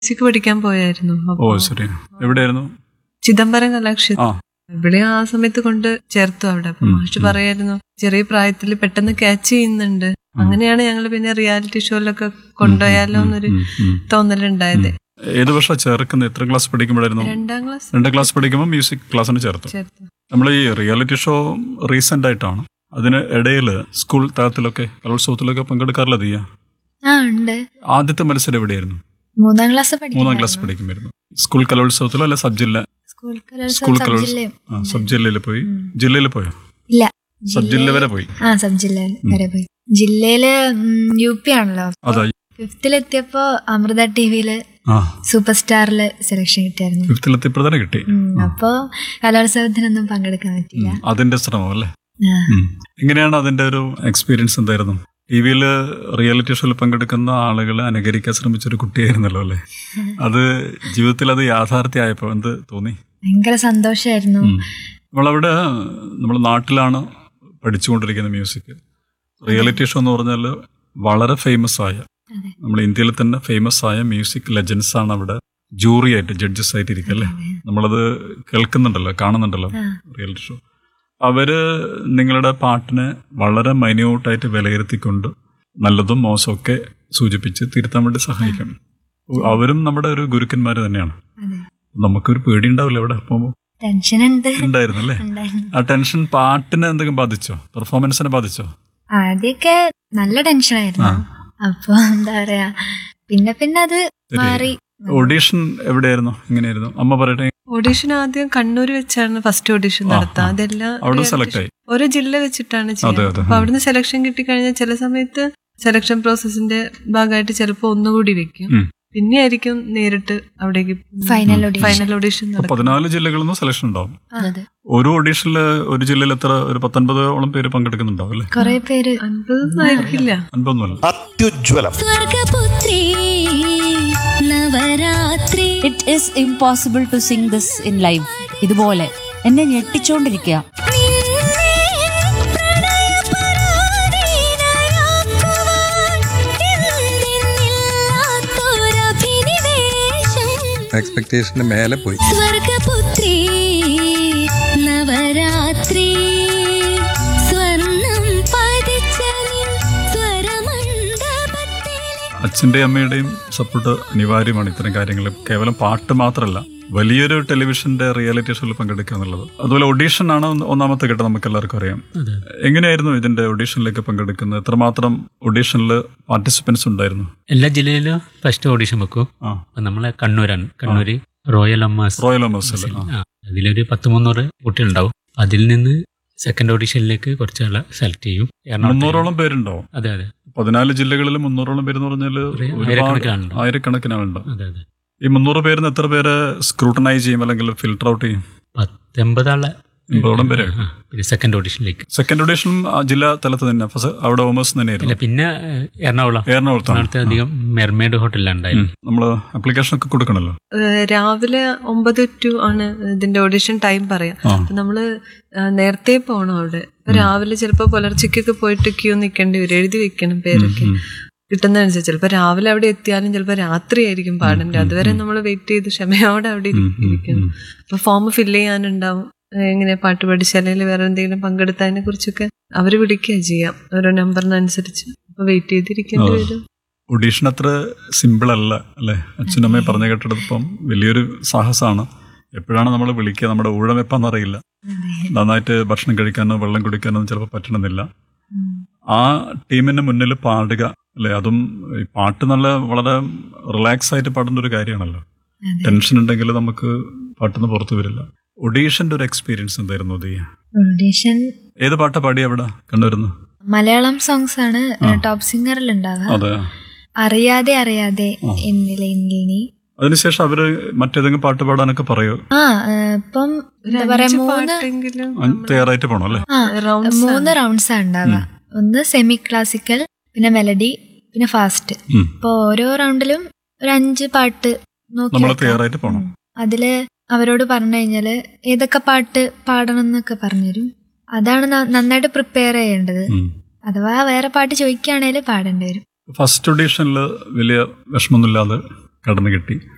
Music പഠിക്കാൻ പോയായിരുന്നു ഓ അപ്പൊ ശരി എവിടെയായിരുന്നു ചിദംബരം കലാക്ഷേത്രം ആ ഇവിടെ ആ സമയത്ത് കൊണ്ട് ചേർത്തു അവിടെ അപ്പൊ ഉം, മാഷ് ഉം. പറയായിരുന്നു ചെറിയ പ്രായത്തിൽ പെട്ടെന്ന് ക്യാച്ച് ചെയ്യുന്നുണ്ട് അങ്ങനെയാണ് ഞങ്ങൾ പിന്നെ റിയാലിറ്റി ഷോയിലൊക്കെ കൊണ്ടുപോയാലോ എന്നൊരു ഉം, ഉം. തോന്നലുണ്ടായത് ഏത് വർഷം ചേർക്കുന്നത് എത്ര ക്ലാസ് പഠിക്കുമ്പോഴായിരുന്നു രണ്ടാം ക്ലാസ് രണ്ടാം ക്ലാസ് പഠിക്കുമ്പോൾ മ്യൂസിക് ക്ലാസ്സിന് ചേർത്തു ചേർത്തു നമ്മൾ ഈ റിയാലിറ്റി ഷോ റീസെന്റ് ആയിട്ടാണ് അതിന് ഇടയിൽ സ്കൂൾ തലത്തിലൊക്കെ കലോത്സവത്തിലൊക്കെ പങ്കെടുക്കാറില്ല തീയ ആ ഉണ്ട് ആദ്യത്തെ മത്സരം എവിടെയായിരുന്നു മൂന്നാം ക്ലാസ് മൂന്നാം ക്ലാസ് പഠിക്കുമായിരുന്നു സ്കൂൾ കലോത്സവത്തിലോ അല്ലെ സബ് ജില്ല സ്കൂൾ സ്കൂൾ കലോത്സവം സബ് കലോത്സവം ജില്ലയും ആ, സബ് ജില്ലയിൽ പോയി ജില്ലയിൽ പോയോ ഇല്ല സബ് ജില്ല ജില്ലയിൽ- വരെ പോയി ആ സബ് ജില്ല വരെ പോയി ജില്ലയില് യു പി ആണല്ലോ അതാ ഫിഫ്തിലെത്തിയപ്പോ അമൃത ടി വിയില് ആ സൂപ്പർ സ്റ്റാറില് സെലക്ഷൻ കിട്ടിയായിരുന്നു ഫിഫ്ത്തിലെത്തിയപ്പോൾ തന്നെ കിട്ടി ഉം, അപ്പോ കലോത്സവത്തിനൊന്നും പങ്കെടുക്കാൻ പറ്റില്ല ഉം. അതിന്റെ ശ്രമം അല്ലേ ആ. ഉം. എങ്ങനെയാണ് അതിന്റെ ഒരു എക്സ്പീരിയൻസ് എന്തായിരുന്നു ടി വിയിൽ റിയാലിറ്റി ഷോയിൽ പങ്കെടുക്കുന്ന ആളുകളെ അനുകരിക്കാൻ ശ്രമിച്ച ഒരു കുട്ടിയായിരുന്നല്ലോ അല്ലേ അത് ജീവിതത്തിൽ അത് യാഥാർത്ഥ്യമായപ്പോ എന്ത് തോന്നി ഭയങ്കര സന്തോഷായിരുന്നു ഉം. നമ്മളവിടെ നമ്മൾ നാട്ടിലാണ് പഠിച്ചുകൊണ്ടിരിക്കുന്ന മ്യൂസിക് റിയാലിറ്റി ഷോ എന്ന് പറഞ്ഞാൽ വളരെ ഫേമസ് ആയ അതെ. നമ്മൾ ഇന്ത്യയിൽ തന്നെ ഫേമസ് ആയ മ്യൂസിക് ലെജൻസ് ആണ് അവിടെ ജൂറി ആയിട്ട് ജഡ്ജസ് ആയിട്ട് ഇരിക്കുക അല്ലേ നമ്മളത് കേൾക്കുന്നുണ്ടല്ലോ കാണുന്നുണ്ടല്ലോ ആ. റിയാലിറ്റി ഷോ അവര് നിങ്ങളുടെ പാട്ടിനെ വളരെ മൈന്യൂട്ടായിട്ട് വിലയിരുത്തിക്കൊണ്ട് നല്ലതും മോശവും ഒക്കെ സൂചിപ്പിച്ച് തിരുത്താൻ വേണ്ടി സഹായിക്കും അവരും നമ്മുടെ ഒരു ഗുരുക്കന്മാര് തന്നെയാണ് അതെ നമുക്കൊരു പേടി ഉണ്ടാവില്ല അവിടെ പോകുമ്പോൾ ടെൻഷൻ ഉണ്ട് ഉണ്ടായിരുന്നു അല്ലേ ഉണ്ടായിരുന്നു. ആ ടെൻഷൻ പാട്ടിനെ എന്തെങ്കിലും ബാധിച്ചോ പെർഫോമൻസിനെ ബാധിച്ചോ ആദ്യമൊക്കെ നല്ല ടെൻഷനായിരുന്നു ആ. അപ്പൊ എന്താ പറയാ പിന്നെ പിന്നെ അത് മാറി ഓഡീഷൻ എവിടെയായിരുന്നു എങ്ങനെയായിരുന്നു അമ്മ പറയട്ടെ ഓഡീഷൻ ആദ്യം കണ്ണൂർ വെച്ചാണ് ഫസ്റ്റ് ഓഡീഷൻ ആ, നടത്തുക ആ. അതെല്ലാം അവിടെ reality സെലക്ട് ആയി show- ഓരോ ജില്ല വെച്ചിട്ടാണ് അതെ, ചെയ്യുന്നത് അതെ. അപ്പൊ അവിടുന്ന് സെലക്ഷൻ കിട്ടിക്കഴിഞ്ഞാൽ ചില സമയത്ത് സെലക്ഷൻ പ്രോസസ്സിന്റെ ഭാഗമായിട്ട് ചിലപ്പോ ഒന്നുകൂടി വെക്കും ഉം. പിന്നെ ആയിരിക്കും നേരിട്ട് അവിടേക്ക് ഫൈനൽ ഓഡിഷൻ ഫൈനൽ ഓഡീഷൻ അപ്പൊ നടക്കും പതിനാല് ജില്ലകളിൽ നിന്ന് സെലക്ഷൻ ഉണ്ടാവും അതെ ഓരോ ഓഡീഷനില് ഒരു ജില്ലയിൽ എത്ര ഒരു പത്തൊൻപതോളം പേര് പങ്കെടുക്കുന്നുണ്ടാവും അല്ലേ കൊറേ പേര് അൻപതൊന്നും ആയിരിക്കില്ല അൻപതൊന്നുമല്ല അത്യുജ്വലം സ്വർഗപുത്രി Navaratri it is impossible to sing this in live ഇതുപോലെ എന്നെ ഞെട്ടിച്ചോണ്ടിരിക്കുക എക്സ്പെക്ടേഷന് മേലെ പോയി സ്വർഗപുത്രി നവരാത്രി സ്വർണം പതിച്ച നിൻ സ്വരമണ്ഡപത്തിലെ അച്ഛന്റെയും അമ്മയുടെയും സപ്പോർട്ട് അനിവാര്യമാണ് ഇത്തരം കാര്യങ്ങൾ കേവലം പാട്ട് മാത്രമല്ല വലിയൊരു ടെലിവിഷന്റെ റിയാലിറ്റി ഷോയിൽ പങ്കെടുക്കുക എന്നുള്ളത് അതുപോലെ ഓഡീഷൻ ആണ് ഒന്ന് ഒന്നാമത്തെ ഘട്ടം നമുക്ക് എല്ലാവർക്കും അറിയാം എങ്ങനെയായിരുന്നു ഇതിന്റെ ഓഡീഷനിലേക്ക് പങ്കെടുക്കുന്നത് എത്രമാത്രം ഓഡീഷനിൽ പാർട്ടിസിപ്പൻസ് ഉണ്ടായിരുന്നു എല്ലാ ജില്ലയിലും ഫസ്റ്റ് ഓഡിഷൻ വെക്കും ആ അപ്പൊ നമ്മളെ കണ്ണൂരാണ് കണ്ണൂര് റോയൽ അമ്മാസ് റോയൽ അമേഴ്സിൽ ആ, അതിലൊരു പത്ത് മുന്നൂറ് കുട്ടികളുണ്ടാവും അതിൽ നിന്ന് സെക്കൻഡ് ഓഡിഷനിലേക്ക് കുറച്ചാളെ സെലക്ട് ചെയ്യും എറണാകുളത്ത് മുന്നൂറോളം പേരുണ്ടാവും അതെ അതെ പതിനാല് ജില്ലകളിൽ മുന്നൂറോളം പേരെന്ന് പറഞ്ഞാൽ ഒരു ഒരുപാട് ആയിരക്കണക്കിനാളുണ്ട്. ആയിരക്കണക്കിന് ആളുണ്ടാവും അതെ അതെ ഈ മുന്നൂറ് പേരിന് എത്ര പേര് സ്ക്രൂട്ടനൈസ് ചെയ്യും അല്ലെങ്കിൽ ഫിൽട്ടർ ഔട്ട് ചെയ്യും പത്തൊമ്പതാളെ എൺപതോളം പേര് ആ, പിന്നെ സെക്കൻഡ് ഓഡിഷനിലേക്ക് സെക്കൻഡ് ഓഡീഷനും ആ ജില്ലാ തലത്ത് തന്നെ ഫസ്റ്റ് അവിടെ ഓമേഴ്സ് ഇല്ല തന്നെയായിരുന്നു പിന്നെ ഏഹ്, എറണാകുളം എറണാകുളത്താണ് എറണാകുളത്ത് അധികം മെർമേഡ് ഹോട്ടലിലാണ് ഉണ്ടായത് നമ്മൾ ആപ്ലിക്കേഷൻ ഒക്കെ കൊടുക്കണല്ലോ ഏഹ് രാവിലെ ഒമ്പത് ടു ആണ് ഇതിന്റെ ഓഡിഷൻ ടൈം പറയാം ആ. അപ്പൊ നമ്മള് ഏഹ് നേരത്തെ പോണം അവിടെ അപ്പൊ രാവിലെ ചിലപ്പോ പുലർച്ചയ്ക്കൊക്കെ പോയിട്ട് ക്യൂ നിൽക്കേണ്ടി വരും എഴുതി വെക്കണം പേരൊക്കെ കിട്ടുന്നതനുസരിച്ച് ചിലപ്പോ രാവിലെ അവിടെ എത്തിയാലും ചിലപ്പോ രാത്രി ആയിരിക്കും പാടേണ്ടത് അതുവരെ നമ്മൾ വെയിറ്റ് ചെയ്ത് ക്ഷമയോടെ അവിടെ ഇരി- ഇരിക്കണം അപ്പൊ ഫോം ഫില്ല് ചെയ്യാനുണ്ടാവും ഏഹ് എങ്ങനെ പാട്ട് പഠിച്ച അല്ലെങ്കിൽ വേറെ എന്തെങ്കിലും പങ്കെടുത്തതിനെ കുറിച്ചൊക്കെ അവര് വിളിക്കുക ചെയ്യാം ഓരോ നമ്പറിനനുസരിച്ച് അപ്പൊ വെയിറ്റ് ചെയ്തിരിക്കേണ്ടി ആ. വരും ഒഡീഷൻ അത്ര സിമ്പിൾ അല്ല അല്ലേ അച്ഛനമ്മയെ പറഞ്ഞു കേട്ടെടുത്തപ്പം വലിയൊരു സാഹസമാണ് എപ്പോഴാണ് നമ്മൾ വിളിക്കുക നമ്മുടെ ഊഴം എപ്പാന്നറിയില്ല നന്നായിട്ട് ഭക്ഷണം കഴിക്കാനോ വെള്ളം കുടിക്കാനോ ഒന്നും ചിലപ്പോൾ പറ്റണമെന്നില്ല ആ ടീമിന് മുന്നിൽ പാടുക അല്ലെ അതും ഈ പാട്ട് നല്ല വളരെ റിലാക്സ് ആയിട്ട് പാടുന്ന ഒരു കാര്യമാണല്ലോ ടെൻഷൻ ഉണ്ടെങ്കിൽ നമുക്ക് പാട്ടൊന്നും പുറത്തു വരില്ല ഒഡീഷന്റെ ഒരു എക്സ്പീരിയൻസ് എന്തായിരുന്നു അത് ഓഡീഷൻ ഏത് പാട്ടാ പാടി അവിടെ കണ്ടുവരുന്നു മലയാളം സോങ്സ് ആണ് ആ. ടോപ്പ് സിംഗറിൽ ഉണ്ടാവുക അതെ അറിയാതെ അറിയാതെ ആ. എന്നിലെ എന്നിൽ നീ അതിനുശേഷം അവര് മറ്റേതെങ്കിലും പാട്ട് പാടാനൊക്കെ പറയോ ആ ഏഹ്, ഇപ്പം ഒരു എന്താ പറയാ അഞ്ച് മൂന്ന് പാട്ടെങ്കിലും അ- തയ്യാറായിട്ട് പോണം അല്ലേ ആ rounds മൂന്ന് ആണ്. റൗണ്ട്സ് ഉണ്ടാവുക ഒന്ന് സെമി ക്ലാസിക്കൽ പിന്നെ മെലഡി പിന്നെ ഫാസ്റ്റ് ഉം. അപ്പൊ ഓരോ റൗണ്ടിലും ഒരു അഞ്ച് പാട്ട് നോക്കി നമ്മൾ വെക്കാം. തയ്യാറായിട്ട് പോണം ഉം. അതില് അവരോട് പറഞ്ഞു കഴിഞ്ഞാല് ഏതൊക്കെ പാട്ട് പാടണം എന്നൊക്കെ പറഞ്ഞുതരും അതാണ് ന- നന്നായിട്ട് പ്രിപ്പയർ ചെയ്യേണ്ടത് ഉം. അഥവാ വേറെ പാട്ട് ചോദിക്കുകയാണെങ്കിൽ പാടേണ്ടി വരും ഫസ്റ്റ് ഒഡീഷനിൽ വലിയ വിഷമമൊന്നുമില്ലാതെ കടന്നു കിട്ടി